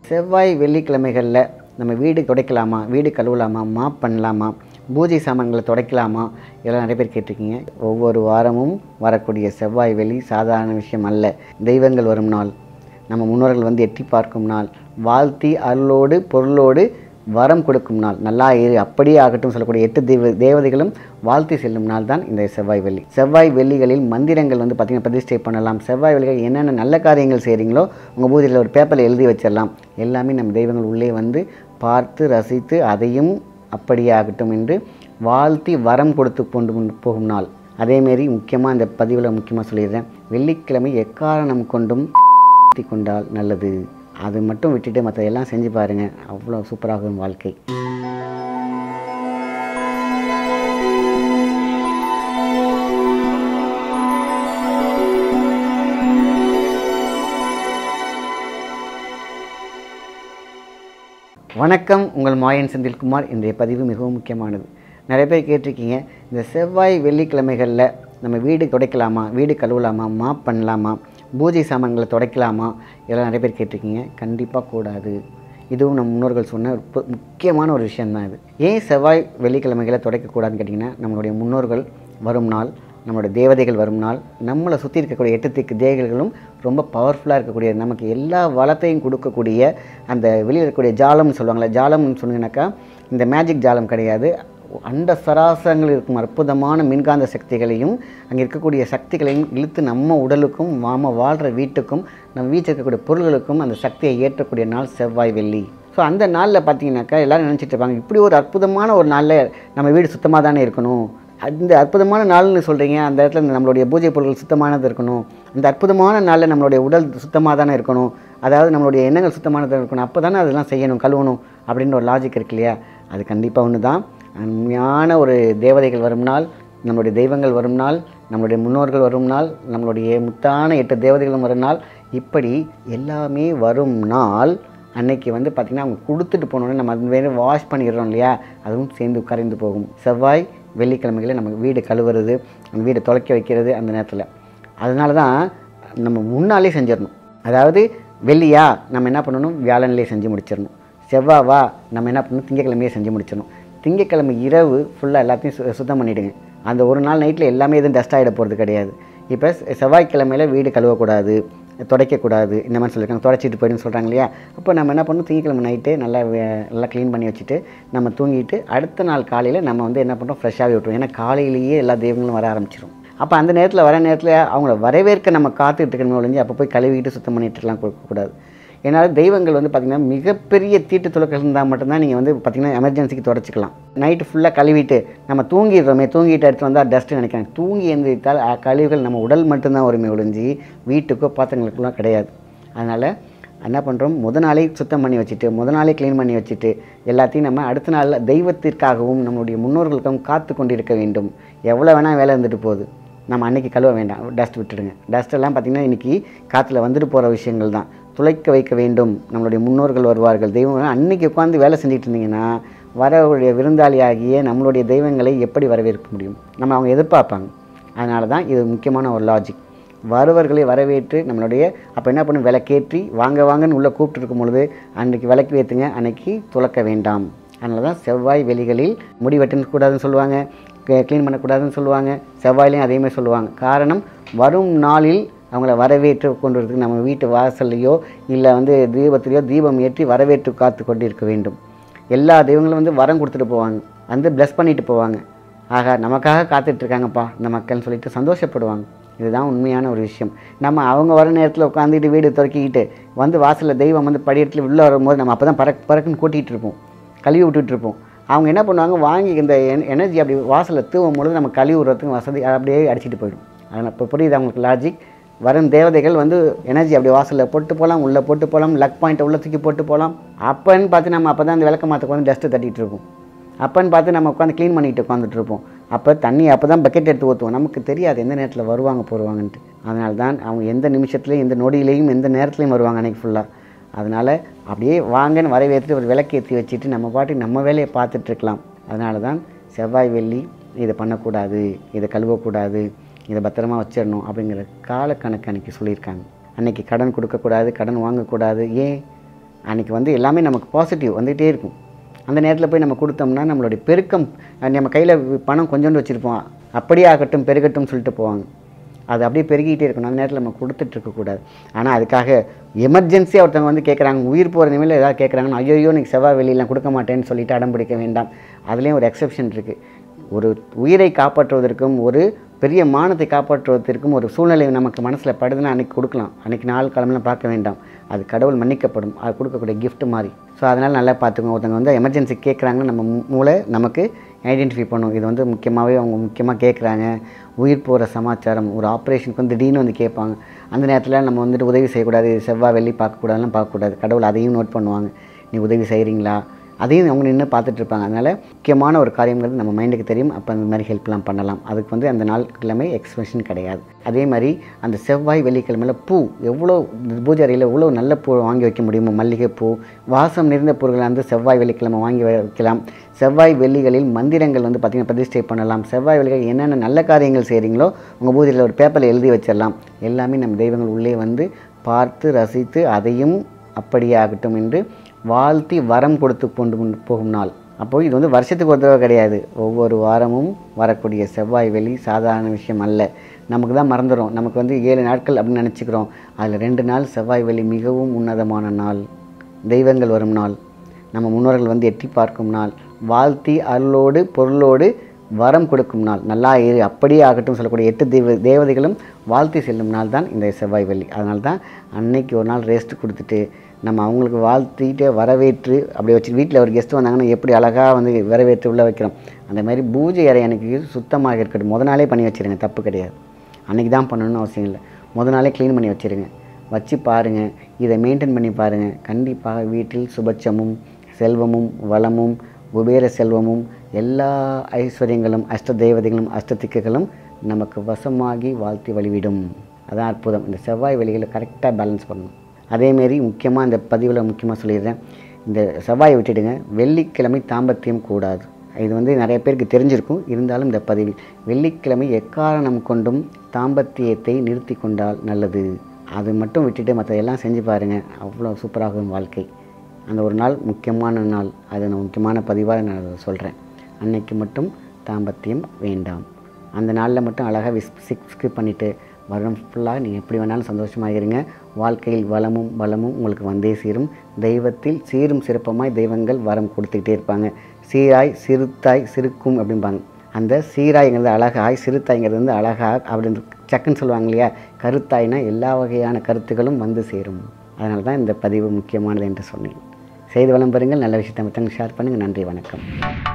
செவ்வாய் வெள்ளிக்கிழமைகளில் நம்ம வீடு துடைக்கலாமா வீடு கழுவலாமா மாப் பண்ணலாமா பூஜை சாமான்களை துடைக்கலாமா இதெல்லாம் நிறைய பேர் கேட்டிருக்கீங்க ஒவ்வொரு வாரமும் வரக்கூடிய செவ்வாய் வெள்ளி சாதாரண விஷயம் அல்ல தெய்வங்கள் வரும் நாள் நம்ம முன்னோர்கள் வந்து எட்டி பார்க்கும் நாள் வாழ்த்தி அருளோடு பொருளோடு வரம் கொடுக்கும் நாள் நல்லா இரு அப்படியே ஆகட்டும் சொல்லக்கூடிய எட்டு தெய்வ தேவதைகளும் வாழ்த்தி செல்லும் நாள் தான் இந்த செவ்வாய் வெள்ளி செவ்வாய் வெள்ளிகளில் மந்திரங்கள் வந்து பார்த்திங்கன்னா பிரதிஷ்டை பண்ணலாம் செவ்வாய் வெள்ளிகள் என்னென்ன நல்ல காரியங்கள் செய்கிறீங்களோ உங்கள் பூஜையில் ஒரு பேப்பரில் எழுதி வச்சிடலாம் எல்லாமே நம்ம தெய்வங்கள் உள்ளே வந்து பார்த்து ரசித்து அதையும் அப்படியே ஆகட்டும் என்று வாழ்த்தி வரம் கொடுத்து கொண்டு முன் போகும் நாள் அதேமாரி முக்கியமாக இந்த பதிவில் முக்கியமாக சொல்லிடுறேன் வெள்ளிக்கிழமை எக்காரணம் கொண்டும் கொண்டால் நல்லது அது மட்டும் விட்டுட்டு மற்ற எல்லாம் செஞ்சு பாருங்கள் அவ்வளோ சூப்பராகும் வாழ்க்கை வணக்கம் உங்கள் மாயன் செந்தில்குமார் இன்றைய பதிவு மிகவும் முக்கியமானது நிறைய பேர் கேட்டிருக்கீங்க இந்த செவ்வாய் வெள்ளிக்கிழமைகளில் நம்ம வீடு துடைக்கலாமா வீடு கழுவலாமா மாப் பண்ணலாமா பூஜை சாமான்களை துடைக்கலாமா இதெல்லாம் நிறைய பேர் கேட்டிருக்கீங்க கண்டிப்பாக கூடாது இதுவும் நம் முன்னோர்கள் சொன்ன ஒரு பு- முக்கியமான ஒரு விஷயந்தான் இது ஏன் செவ்வாய் வெள்ளிக்கிழமைகளை துடைக்கக்கூடாதுன்னு கேட்டிங்கன்னா நம்மளுடைய முன்னோர்கள் வரும் நாள் நம்மளோட தேவதைகள் வரும் நாள் நம்மளை சுற்றி இருக்கக்கூடிய எட்டு திக்கு தேவதைகளும் ரொம்ப பவர்ஃபுல்லாக இருக்கக்கூடிய நமக்கு எல்லா வளத்தையும் கொடுக்கக்கூடிய அந்த வெளியில் இருக்கக்கூடிய ஜாலம்னு சொல்லுவாங்கள்ல ஜாலம்னு சொன்னீங்கன்னாக்கா இந்த மேஜிக் ஜாலம் கிடையாது அண்ட சராசரங்கள் இருக்கும் அற்புதமான மின்காந்த சக்திகளையும் அங்கே இருக்கக்கூடிய சக்திகளையும் இழுத்து நம்ம உடலுக்கும் நாம வாழ்கிற வீட்டுக்கும் நம்ம வீட்டில் இருக்கக்கூடிய பொருள்களுக்கும் அந்த சக்தியை ஏற்றக்கூடிய நாள் செவ்வாய் வெள்ளி ஸோ அந்த நாளில் பார்த்தீங்கன்னாக்கா எல்லாரும் நினச்சிட்டு இருப்பாங்க இப்படி ஒரு அற்புதமான ஒரு நாளில் நம்ம வீடு சுத்தமாக தானே இருக்கணும் அந்த அற்புதமான நாள்னு சொல்கிறீங்க அந்த இடத்துல இந்த நம்மளுடைய பூஜை பொருட்கள் சுத்தமானது இருக்கணும் அந்த அற்புதமான நாளில் நம்மளுடைய உடல் சுத்தமாக தானே இருக்கணும் அதாவது நம்மளுடைய எண்ணங்கள் சுத்தமானதாக இருக்கணும் அப்போ தானே அதெல்லாம் செய்யணும் கழுவணும் அப்படின்னு ஒரு லாஜிக் இருக்கு இல்லையா அது கண்டிப்பாக ஒன்று தான் உண்மையான ஒரு தேவதைகள் வரும் நாள் நம்மளுடைய தெய்வங்கள் வரும் நாள் நம்மளுடைய முன்னோர்கள் வரும் நாள் நம்மளுடைய முத்தான எட்டு தேவதைகளும் வரும் நாள் இப்படி எல்லாமே வரும் நாள் அன்னைக்கு வந்து பார்த்திங்கன்னா அவங்க கொடுத்துட்டு போனோன்னே நம்ம அது வேறு வாஷ் பண்ணிடுறோம் இல்லையா அதுவும் சேர்ந்து கரைந்து போகும் செவ்வாய் வெள்ளிக்கிழமைகளில் நம்ம வீடு கழுவுறது அந்த வீடை துளைக்க வைக்கிறது அந்த நேரத்தில் அதனால தான் நம்ம முன்னாலே செஞ்சிடணும் அதாவது வெள்ளியா நம்ம என்ன பண்ணணும் வியாழன்லேயே செஞ்சு முடிச்சிடணும் செவ்வாவா நம்ம என்ன பண்ணணும் திங்கக்கிழமையே செஞ்சு முடிச்சிடணும் திங்கக்கிழமை இரவு ஃபுல்லாக எல்லாத்தையும் சு- சுத்தம் பண்ணிவிடுங்க அந்த ஒரு நாள் நைட்டில் எல்லாமே எதுவும் டஸ்ட் ஆகிட போகிறது கிடையாது இப்போ செவ்வாய்க்கிழமையில் வீடு கழுவக்கூடாது துடைக்கக்கூடாது இந்த மாதிரி சொல்லியிருக்காங்க துடைச்சிட்டு போயிடுன்னு சொல்கிறாங்க இல்லையா அப்போ நம்ம என்ன பண்ணணும் திங்கக்கிழமை நைட்டு நல்லா வே- நல்லா க்ளீன் பண்ணி வச்சுட்டு நம்ம தூங்கிட்டு அடுத்த நாள் காலையில் நம்ம வந்து என்ன பண்ணுறோம் ஃப்ரெஷ்ஷாகவே விட்டுருவோம் ஏன்னா காலையிலேயே எல்லா தெய்வங்களும் வர ஆரம்பிச்சிடும் அப்போ அந்த நேரத்தில் வர நேரத்தில் அவங்கள வரவேற்க நம்ம காத்துட்டு இருக்கணும் ஒழிஞ்சு அப்போ போய் கழுவிட்டு சுத்தம் பண்ணிட்டுலாம் கொடுக்கக்கூடாது ஏன்னா தெய்வங்கள் வந்து பார்த்திங்கன்னா மிகப்பெரிய தீட்டு துளக்கல் இருந்தால் மட்டும்தான் நீங்கள் வந்து பார்த்திங்கன்னா எமர்ஜென்சிக்கு தொடச்சிக்கலாம் நைட்டு ஃபுல்லாக கழுவிட்டு நம்ம தூங்கிடுறோமே தூங்கிட்டு எடுத்து வந்தால் டஸ்ட்டு நினைக்கிறேன் தூங்கி எந்திரித்தால் அ, கழிவுகள் நம்ம உடல் மட்டும்தான் வருமே ஒழிஞ்சு வீட்டுக்கோ பாத்திரங்களுக்குலாம் கிடையாது அதனால் என்ன பண்ணுறோம் முத நாளே சுத்தம் பண்ணி வச்சுட்டு முத நாளே க்ளீன் பண்ணி வச்சுட்டு எல்லாத்தையும் நம்ம அடுத்த நாளில் தெய்வத்திற்காகவும் நம்மளுடைய முன்னோர்களுக்காகவும் காத்து கொண்டிருக்க வேண்டும் எவ்வளோ வேணால் வேலை இருந்துட்டு போகுது நம்ம அன்னைக்கு கழுவ வேண்டாம் டஸ்ட் விட்டுடுங்க டஸ்ட் எல்லாம் பார்த்திங்கன்னா இன்றைக்கி காற்றுல வந்துட்டு போகிற விஷயங்கள் தான் துளைக்க வைக்க வேண்டும் நம்மளுடைய முன்னோர்கள் வருவார்கள் தெய்வம் அன்னைக்கு உட்காந்து வேலை செஞ்சுட்டு இருந்தீங்கன்னா வரக்கூடிய விருந்தாளியாகிய நம்மளுடைய தெய்வங்களை எப்படி வரவேற்க முடியும் நம்ம அவங்க எதிர்பார்ப்பாங்க அதனால தான் இது முக்கியமான ஒரு லாஜிக் வருவர்களை வரவேற்று நம்மளுடைய அப்போ என்ன பண்ணும் விளக்கேற்றி வாங்க வாங்கன்னு உள்ளே கூப்பிட்டு இருக்கும் பொழுது அன்றைக்கி விளக்கு ஏற்றுங்க அன்னைக்கு துளக்க வேண்டாம் அதனால தான் செவ்வாய் வெளிகளில் முடி வெட்டணும் கூடாதுன்னு சொல்லுவாங்க க்ளீன் பண்ணக்கூடாதுன்னு சொல்லுவாங்க செவ்வாயிலையும் அதே மாதிரி சொல்லுவாங்க காரணம் வரும் நாளில் அவங்கள வரவேற்று கொண்டு வரதுக்கு நம்ம வீட்டு வாசல்லையோ இல்லை வந்து தீபத்திலையோ தீபம் ஏற்றி வரவேற்று காத்து கொண்டு இருக்க வேண்டும் எல்லா தெய்வங்களும் வந்து வரம் கொடுத்துட்டு போவாங்க வந்து ப்ளஸ் பண்ணிட்டு போவாங்க ஆகா நமக்காக காத்துட்டு இருக்காங்கப்பா இந்த மக்கள்னு சொல்லிட்டு சந்தோஷப்படுவாங்க இதுதான் உண்மையான ஒரு விஷயம் நம்ம அவங்க வர நேரத்தில் உட்காந்துட்டு வீடு துறக்கிக்கிட்டு வந்து வாசலில் தெய்வம் வந்து படியத்தில் உள்ளே வரும்போது நம்ம அப்போ தான் பறக் பறக்குன்னு கூட்டிகிட்டு இருப்போம் கழுவி விட்டுட்டு இருப்போம் அவங்க என்ன பண்ணுவாங்க வாங்கி இந்த எனர்ஜி அப்படி வாசலில் தூவும் பொழுது நம்ம கழுவி விடுறதுக்கு வசதி அப்படியே அடிச்சிட்டு போயிடும் அதனால் இப்போ புரியுது அவங்களுக்கு லாஜிக் வரும் தேவதைகள் வந்து எனர்ஜி அப்படி வாசலில் போட்டு போகலாம் உள்ளே போட்டு போகலாம் லக் பாயிண்ட்டை உள்ள தூக்கி போட்டு போகலாம் அப்போன்னு பார்த்து நம்ம அப்போ தான் அந்த விளக்க மாற்றுக்கு வந்து டஸ்ட்டு தட்டிட்டு இருப்போம் அப்போன்னு பார்த்து நம்ம உட்காந்து க்ளீன் பண்ணிட்டு உட்காந்துட்டு இருப்போம் அப்போ தண்ணி அப்போ தான் பக்கெட் எடுத்து ஊற்றுவோம் நமக்கு தெரியாது எந்த நேரத்தில் வருவாங்க போடுவாங்கன்ட்டு அதனால தான் அவங்க எந்த நிமிஷத்துலையும் எந்த நொடியிலையும் எந்த நேரத்துலையும் வருவாங்க அன்றைக்கி ஃபுல்லாக அதனால் அப்படியே வாங்கன்னு வரவேற்றுட்டு ஒரு விளக்கு ஏற்றி வச்சுட்டு நம்ம பாட்டுக்கு நம்ம வேலையை பார்த்துட்டு இருக்கலாம் அதனால தான் செவ்வாய் வெள்ளி இதை பண்ணக்கூடாது இதை கழுவக்கூடாது இதை பத்திரமா வச்சிடணும் அப்படிங்கிற காலக்கணக்கு அன்றைக்கி சொல்லியிருக்காங்க அன்னைக்கு கடன் கொடுக்கக்கூடாது கடன் வாங்கக்கூடாது ஏன் அன்றைக்கி வந்து எல்லாமே நமக்கு பாசிட்டிவ் வந்துகிட்டே இருக்கும் அந்த நேரத்தில் போய் நம்ம கொடுத்தோம்னா நம்மளுடைய பெருக்கம் அஹ் நம்ம கையில் பணம் கொஞ்சோண்டு வச்சுருப்போம் அப்படியே ஆகட்டும் பெருகட்டும் சொல்லிட்டு போவாங்க அது அப்படியே பெருகிட்டே இருக்கணும் அந்த நேரத்தில் நம்ம கொடுத்துட்டு இருக்கக்கூடாது ஆனால் அதுக்காக எமர்ஜென்சியாக ஒருத்தவங்க வந்து கேட்குறாங்க உயிர் போகிற நிலையில் ஏதாவது கேட்குறாங்கன்னா ஐயோ நீ செவ்வாய் வெளியெல்லாம் கொடுக்க மாட்டேன்னு சொல்லிட்டு அடம் பிடிக்க வேண்டாம் அதுலேயும் ஒரு எக்ஸெப்ஷன் இருக்குது ஒரு உயிரை காப்பாற்றுவதற்கும் ஒரு பெரிய மானத்தை காப்பாற்றுவதற்கும் ஒரு சூழ்நிலை நமக்கு மனசில் படுதுன்னா அன்றைக்கி கொடுக்கலாம் அன்றைக்கி நாள் கிழமெல்லாம் பார்க்க வேண்டாம் அது கடவுள் மன்னிக்கப்படும் அது கொடுக்கக்கூடிய gift மாதிரி ஸோ அதனால் நல்லா பார்த்துக்கோங்க ஒருத்தவங்க வந்து எமர்ஜென்சி கேட்குறாங்கன்னா நம்ம மூ- மூளை நமக்கு ஐடென்டிஃபை பண்ணும் இது வந்து முக்கியமாகவே அவங்க முக்கியமாக கேட்குறாங்க உயிர் போகிற சமாச்சாரம் ஒரு ஆப்ரேஷனுக்கு வந்து திடீர்னு வந்து கேட்பாங்க அந்த நேரத்தில் நம்ம வந்துட்டு உதவி செய்யக்கூடாது செவ்வாய் வெள்ளி பார்க்கக்கூடாதுலாம் பார்க்கக்கூடாது கடவுள் அதையும் நோட் பண்ணுவாங்க நீ உதவி செய்கிறீங்களா அதையும் அவங்க நின்று பார்த்துட்டு இருப்பாங்க அதனால் முக்கியமான ஒரு காரியங்கிறது நம்ம மைண்டுக்கு தெரியும் அப்போ அந்த மாதிரி ஹெல்ப்லாம் பண்ணலாம் அதுக்கு வந்து அந்த நாள் கிழமை எக்ஸ்பிரஷன் கிடையாது அதே மாதிரி அந்த செவ்வாய் வெள்ளிக்கிழமையில் பூ எவ்வளோ பூஜை அறையில் எவ்வளோ நல்ல பூ வாங்கி வைக்க முடியுமோ மல்லிகைப்பூ வாசம் நிறைந்த பொருட்களை வந்து செவ்வாய் வெள்ளிக்கிழமை வாங்கி வைக்கலாம் செவ்வாய் வெள்ளிகளில் மந்திரங்கள் வந்து பார்த்திங்கன்னா பிரதிஷ்டை பண்ணலாம் செவ்வாய் வெள்ளிகள் என்னென்ன நல்ல காரியங்கள் செய்கிறீங்களோ உங்கள் பூஜையில் ஒரு பேப்பரில் எழுதி வச்சிடலாம் எல்லாமே நம்ம தெய்வங்கள் உள்ளே வந்து பார்த்து ரசித்து அதையும் அப்படியே ஆகட்டும் என்று வாழ்த்தி வரம் கொடுத்து கொண்டு முன் போகும் நாள் அப்போ இது வந்து வருஷத்துக்கு ஒரு தடவை கிடையாது ஒவ்வொரு வாரமும் வரக்கூடிய செவ்வாய் வெள்ளி சாதாரண விஷயம் அல்ல நமக்கு தான் மறந்துடும் நமக்கு வந்து ஏழு நாட்கள் அப்படின்னு நினச்சிக்கிறோம் அதில் ரெண்டு நாள் செவ்வாய் வெள்ளி மிகவும் உன்னதமான நாள் தெய்வங்கள் வரும் நாள் நம்ம முன்னோர்கள் வந்து எட்டி பார்க்கும் நாள் வாழ்த்தி அருளோடு பொருளோடு வரம் கொடுக்கும் நாள் நல்லா இரு அப்படியே ஆகட்டும் சொல்லக்கூடிய எட்டு தெய்வ தேவதைகளும் வாழ்த்தி செல்லும் நாள் தான் இந்த செவ்வாய் வெள்ளி அதனால தான் அன்னைக்கு ஒரு நாள் ரெஸ்ட் கொடுத்துட்டு நம்ம அவங்களுக்கு வாழ்த்திட்டு வரவேற்று அப்படி வச்சு வீட்டில் ஒரு கெஸ்ட் வந்தாங்கன்னா எப்படி அழகாக வந்து வரவேற்று உள்ளே வைக்கிறோம் அந்த மாதிரி பூஜை அறை அன்னைக்கு சுத்தமாக இருக்கட்டும் முத நாளே பண்ணி வச்சிருங்க தப்பு கிடையாது அன்றைக்கி தான் பண்ணணும்னு அவசியம் இல்லை முத நாளே க்ளீன் பண்ணி வச்சிருங்க வச்சு பாருங்கள் இதை மெயின்டைன் பண்ணி பாருங்கள் கண்டிப்பாக வீட்டில் சுபட்சமும் செல்வமும் வளமும் குபேர செல்வமும் எல்லா ஐஸ்வர்யங்களும் அஷ்ட தெய்வதைகளும் அஷ்ட திக்குகளும் நமக்கு வசமாகி வாழ்த்தி வழிவிடும் அதான் அற்புதம் இந்த செவ்வாய் வெளிகளை கரெக்டாக பேலன்ஸ் பண்ணணும் அதேமாரி முக்கியமாக இந்த பதிவில் முக்கியமாக சொல்லிடுறேன் இந்த செவ்வாயை விட்டுடுங்க வெள்ளிக்கிழமை தாம்பத்தியம் கூடாது இது வந்து நிறைய பேருக்கு தெரிஞ்சிருக்கும் இருந்தாலும் இந்த பதிவில் வெள்ளிக்கிழமை எக்காரணம் கொண்டும் தாம்பத்தியத்தை நிறுத்தி கொண்டால் நல்லது அது மட்டும் விட்டுட்டு மற்ற எல்லாம் செஞ்சு பாருங்கள் அவ்வளோ சூப்பராகும் வாழ்க்கை அந்த ஒரு நாள் முக்கியமான நாள் அது நான் முக்கியமான பதிவாக நான் சொல்கிறேன் அன்னைக்கு மட்டும் தாம்பத்தியம் வேண்டாம் அந்த நாளில் மட்டும் அழகாக விஸ் ஸ்கிப் பண்ணிவிட்டு வருடம் ஃபுல்லாக நீங்கள் எப்படி வேணாலும் சந்தோஷமாக இருங்க வாழ்க்கையில் வளமும் வளமும் உங்களுக்கு வந்தே சேரும் தெய்வத்தில் சீரும் சிறப்பமாய் தெய்வங்கள் வரம் கொடுத்துக்கிட்டே இருப்பாங்க சீராய் சிறுத்தாய் சிறுக்கும் அப்படிம்பாங்க அந்த சீராய்ங்கிறது அழகாய் சிறுத்தாய்ங்கிறது வந்து அழகாக அப்படின்னு சக்குன்னு சொல்லுவாங்க இல்லையா கருத்தாய்னா எல்லா வகையான கருத்துக்களும் வந்து சேரும் அதனால தான் இந்த பதிவு முக்கியமானது என்று சொன்னேன் செய்து வளம் பெறுங்கள் நல்ல விஷயத்தை மற்றவங்க ஷேர் பண்ணுங்கள் நன்றி வணக்கம்